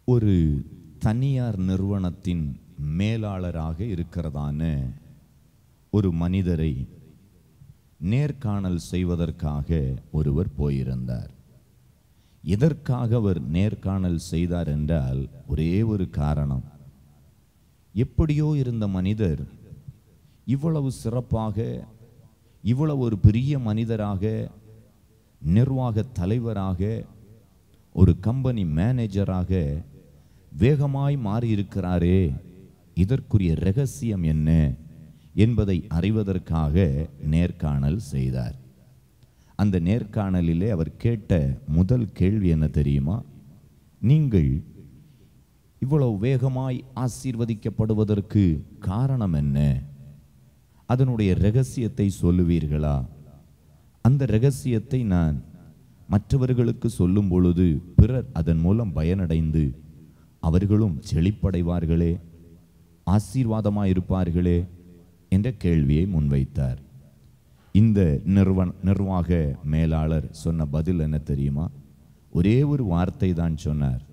ஒரு தனியார் நிறுவனத்தின் மேலாளராக இருக்கிறதான ஒரு மனிதரை நேர்காணல் செய்வதற்காக ஒருவர் போயிருந்தார் எதற்காக அவர் நேர்காணல் செய்தார் என்றால் ஒரே ஒரு காரணம் எப்படியோ இருந்த மனிதர் இவ்வளவு சிறப்பாக இவ்வளவு ஒரு பெரிய மனிதராக நிர்வாக தலைவராக ஒரு கம்பெனி மேனேஜராக வேகமாய் மாறியிருக்கிறாரே இதற்குரிய ரகசியம் என்ன என்பதை அறிவதற்காக நேர்காணல் செய்தார் அந்த நேர்காணலிலே அவர் கேட்ட முதல் கேள்வி என்ன தெரியுமா நீங்கள் இவ்வளவு வேகமாய் ஆசீர்வதிக்கப்படுவதற்கு காரணம் என்ன அதனுடைய ரகசியத்தை சொல்லுவீர்களா அந்த ரகசியத்தை நான் மற்றவர்களுக்கு சொல்லும் பொழுது பிறர் அதன் மூலம் பயனடைந்து அவர்களும் செழிப்படைவார்களே ஆசீர்வாதமாயிருப்பார்களே என்ற கேள்வியை முன்வைத்தார் இந்த நிறுவன நிர்வாக மேலாளர் சொன்ன பதில் என்ன தெரியுமா ஒரே ஒரு வார்த்தை தான் சொன்னார்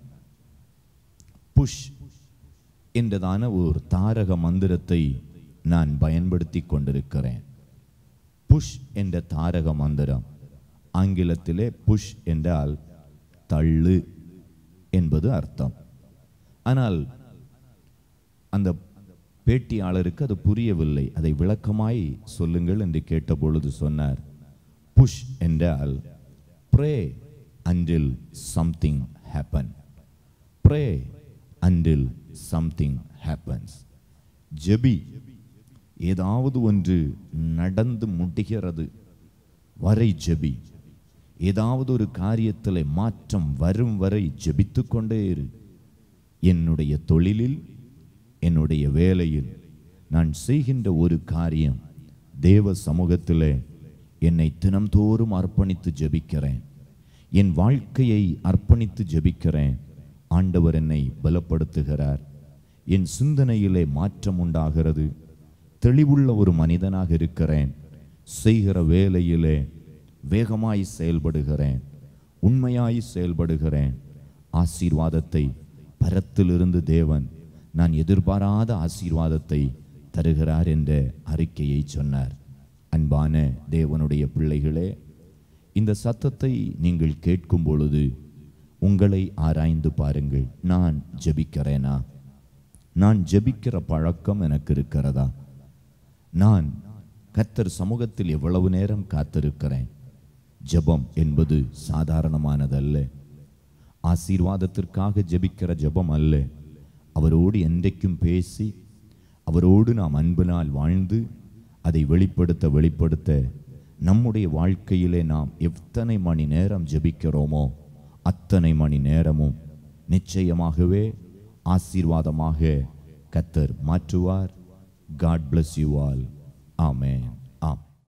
புஷ் என்றதான ஒரு தாரக மந்திரத்தை நான் பயன்படுத்தி கொண்டிருக்கிறேன் புஷ் என்ற தாரக மந்திரம் ஆங்கிலத்திலே புஷ் என்றால் தள்ளு என்பது அர்த்தம் ஆனால் அந்த பேட்டியாளருக்கு அது புரியவில்லை அதை விளக்கமாய் சொல்லுங்கள் என்று கேட்டபொழுது சொன்னார் புஷ் என்றால் pray until something happen pray until something happens ஜெபி ஏதாவது ஒன்று நடந்து முடிகிறது வரை ஜெபி ஏதாவது ஒரு காரியத்தில் மாற்றம் வரும் வரை ஜெபித்து கொண்டே இரு என்னுடைய தொழிலில் என்னுடைய வேலையில் நான் செய்கின்ற ஒரு காரியம் தேவ சமூகத்தில் என்னை தினம்தோறும் அர்ப்பணித்து ஜெபிக்கிறேன் என் வாழ்க்கையை அர்ப்பணித்து ஜெபிக்கிறேன் ஆண்டவர் என்னை பலப்படுத்துகிறார் என் சிந்தனையிலே மாற்றம் உண்டாகிறது தெளிவுள்ள ஒரு மனிதனாக இருக்கிறேன் செய்கிற வேலையிலே வேகமாய் செயல்படுகிறேன் உண்மையாய் செயல்படுகிறேன் ஆசீர்வாதத்தை பரத்திலிருந்து தேவன் நான் எதிர்பாராத ஆசீர்வாதத்தை தருகிறார் என்ற அறிக்கையை சொன்னார் அன்பான தேவனுடைய பிள்ளைகளே இந்த சத்தத்தை நீங்கள் கேட்கும் பொழுது உங்களை ஆராய்ந்து பாருங்கள் நான் ஜெபிக்கிறேனா நான் ஜெபிக்கிற பழக்கம் எனக்கு இருக்கிறதா நான் கர்த்தர் சமூகத்தில் எவ்வளவு நேரம் காத்திருக்கிறேன் ஜெபம் என்பது சாதாரணமானதல்ல ஆசீர்வாதத்திற்காக ஜெபிக்கிற ஜெபம் அல்ல அவரோடு என்றைக்கும் பேசி அவரோடு நாம் அன்பினால் வாழ்ந்து அதை வெளிப்படுத்த வெளிப்படுத்த நம்முடைய வாழ்க்கையிலே நாம் எத்தனை மணி நேரம் ஜெபிக்கிறோமோ அத்தனை மணி நேரமும் நிச்சயமாகவே ஆசீர்வாதமாக கத்தர் மாற்றுவார் God bless you all amen